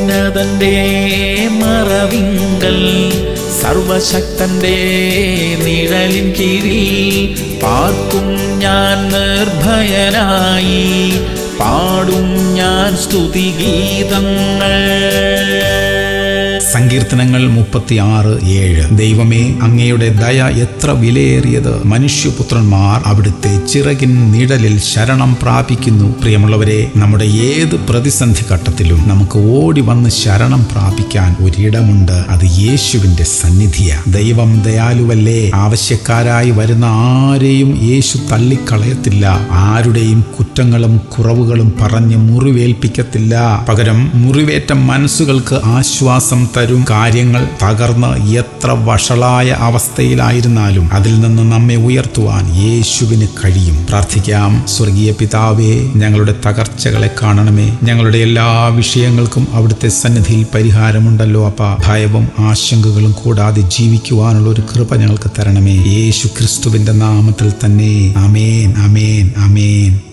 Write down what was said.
ഉന്നതന്റെ മറവിങ്കൽ സർവശക്തന്റെ നിഴലിൻ കീഴിൽ പാർക്കും ഞാൻ നിർഭയനായി പാടും ഞാൻ സ്തുതിഗീതങ്ങൾ സങ്കീർത്തനങ്ങൾ മുപ്പത്തിയാറ് ഏഴ് ദൈവമേ അങ്ങയുടെ ദയ എത്ര വിലയേറിയത് മനുഷ്യപുത്രന്മാർ അവിടുത്തെ ചിറകിൻ നിഴലിൽ ശരണം പ്രാപിക്കുന്നു പ്രിയമുള്ളവരെ നമ്മുടെ ഏത് പ്രതിസന്ധി ഘട്ടത്തിലും നമുക്ക് ഓടി വന്ന് ശരണം പ്രാപിക്കാൻ ഒരിടമുണ്ട് അത് യേശുവിന്റെ സന്നിധിയ ദൈവം ദയാലുവല്ലേ ആവശ്യക്കാരായി വരുന്ന ആരെയും യേശു തള്ളിക്കളയത്തില്ല ആരുടെയും കുറ്റങ്ങളും കുറവുകളും പറഞ്ഞ് മുറിവേൽപ്പിക്കത്തില്ല പകരം മുറിവേറ്റ മനസ്സുകൾക്ക് ആശ്വാസം തരും കാര്യങ്ങൾ തകർന്ന് എത്ര വഷളായ അവസ്ഥയിലായിരുന്നാലും അതിൽ നിന്ന് നമ്മെ ഉയർത്തുവാൻ യേശുവിന് കഴിയും പ്രാർത്ഥിക്കാം സ്വർഗീയ പിതാവേ ഞങ്ങളുടെ തകർച്ചകളെ കാണണമേ ഞങ്ങളുടെ എല്ലാ വിഷയങ്ങൾക്കും അവിടുത്തെ സന്നിധിയിൽ പരിഹാരമുണ്ടല്ലോ അപ്പ ഭയവും ആശങ്കകളും കൂടാതെ ജീവിക്കുവാനുള്ള ഒരു കൃപ ഞങ്ങൾക്ക് തരണമേ യേശു ക്രിസ്തുവിന്റെ നാമത്തിൽ തന്നെ അമേൻ അമേൻ അമേൻ